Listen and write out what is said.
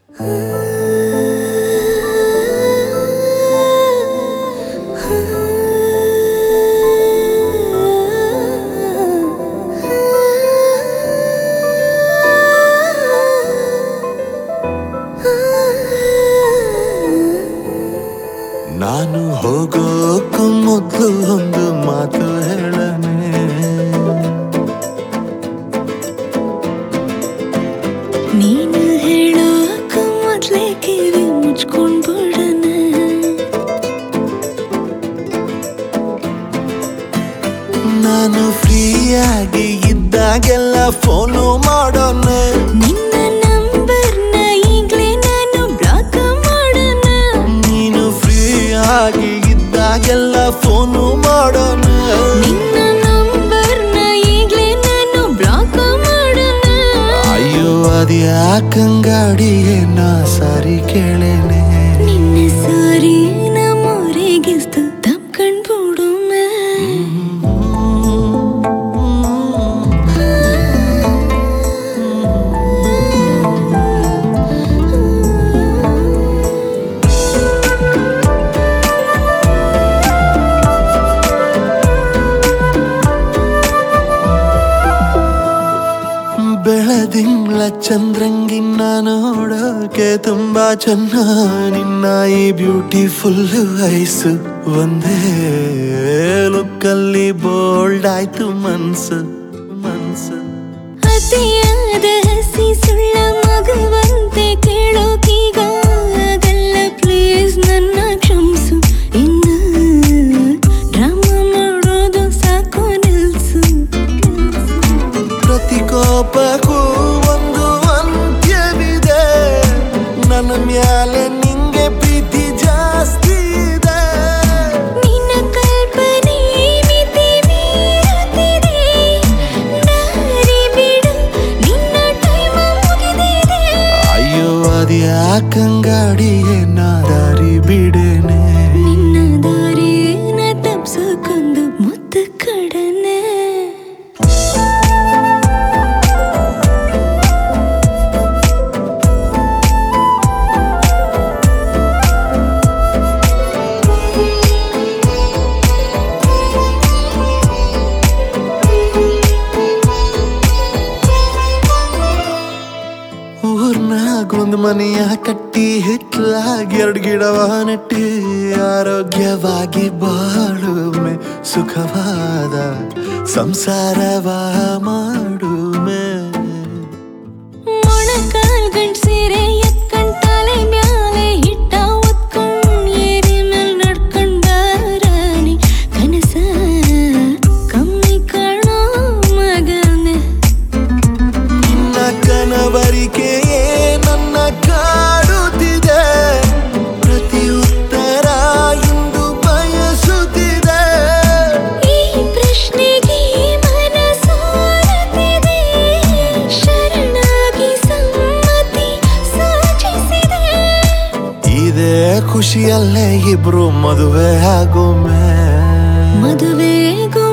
ನಾನು ಹೋಗೋಕ್ಕೂ ಮೊದಲು ಒಂದು ಮಾತು ಹೇಳನೆ ನೀನು ಹೇಳೋಕ ಮೊದ್ಲೇ ಕಿವಿ ಮುಚ್ಕೊಂಡ್ ಬಿಡಣ ನಾನು ಫ್ರೀಯಾಗಿ ಇದ್ದಾಗೆಲ್ಲ ಫೋನು ಮಾಡೋಣ ನಿನ್ನ ನಂಬರ್ನ ಈಗ್ಲೇ ನಾನು ಬ್ಲಾಕ್ ಮಾಡೋಣ ನೀನು ಫ್ರೀಯಾಗಿ ಇದ್ದಾಗೆಲ್ಲ ಫೋನು ಮಾಡೋಣ ನಿನ್ನ ನಂಬರ್ನ ಈಗ್ಲೇ ನಾನು ಬ್ಲಾಕ್ ಮಾಡೋಣ ಅಯ್ಯೋ ಅದ್ಯಾಕಂಗಾಡಿಯೇ ನಾ ಸಾರಿ ಕೇಳೇನೆ ನಿನ್ನ ಸಾರಿ ನಮ್ಮೂರಿಗಿಸ್ತು ತಪ್ಕೊಂಡ್ ಬಿಡುಮೆ ಬೆಳದಿಂಗ್ಳ ಚಂದ್ರಂಗಿನ್ನ ನೋಡೋಕೆ ತುಂಬಾ ಚೆನ್ನ ನಿನ್ನ ಈ ಬ್ಯೂಟಿಫುಲ್ ಐಸು ಒಂದೇ ಲುಕ್ಕಲ್ಲಿ ಬೋಲ್ಡ್ ಆಯ್ತು ಮನ್ಸು ಮನ್ಸು ಅತಿಯಾದ ಹಸಿ ಸುಳ್ಳ ಮಗುವಂತೆ ಕೇಳೋಕೀಗ ಆಗಲ್ಲ ಪ್ಲೀಸ್ ನನ್ನ ಕ್ಷಮಿಸು ಇನ್ನು ಡ್ರಾಮಾ ಮಾಡೋದು ಸಾಕು ನಿಲ್ಸು ಪ್ರತಿ ಕೋಪಕ್ಕೂ ಒಂದು ಅಂತ್ಯವಿದೆ ನನ್ನ ಮ್ಯಾಲೆ ನಿಂಗೆ ಪ್ರೀತಿ ಜಾಸ್ತಿ ಇದೆ ನಿನ್ನ ಕಲ್ಪನೆ ಮಿತಿ ಮೀರುತ್ತಿದೆ ದಾರಿ ಬಿಡು ನಿನ್ನ ಟೈಮ್ ಮುಗಿದಿದೆ ಅಯ್ಯೋ ಅದ್ಯಾಕಂಗಾಡಿಯೇ ನಾ ದಾರಿ ಬಿಡೇನೆ ನಿನ್ನ ದಾರಿನ ತಪ್ಸಕ್ಕೊಂದು ಮುತ್ತು ಕಡನೆ ಊರ್ನಾಗ ಒಂದ್ ಮನೆಯ ಕಟ್ಟಿ ಹಿತ್ಲಾಗ ಎರಡ್ ಗಿಡವ ನೆಟ್ಟಿ ಆರೋಗ್ಯವಾಗಿ ಬಾಳುಮೆ ಸುಖವಾದ ಸಂಸಾರವ ಮಾಡುಮೆ ಮೊಣಕಾಲ್ ಗಂಟ್ ಸೀರೆ ಎತ್ಕೊಂಡ್ ತಲೆ ಮ್ಯಾಲೆ ಹಿಟ್ಟ ಒತ್ಕೊಂಡ್ ಏರಿ ಮೇಲ್ ನಡ್ಕೊಂಡ್ ಬಾರಾನಿ ಕನಸ ಕಮ್ಮಿ ಕಾಣೋ ಮಗನೆ ನಿನ್ನ ಕನವರಿಕೆಯೇ ನನ್ನ ಕಾಡುತ್ತಿದೆ ಪ್ರತಿ ಉತ್ತರ ಇಂದು ಬಯಸುತ್ತಿದೆ ಈ ಪ್ರಶ್ನೆಗೆ ಮನ ಸೋಲುತ್ತಿದೆ ಶರಣಾಗಿ ಸಮ್ಮತಿ ಸೂಚಿಸಿದೆ ಇದೇ ಖುಷಿಯಲ್ಲೇ ಇಬ್ರು ಮದುವೆ ಆಗೋಮೆ ಮದುವೆಗೂ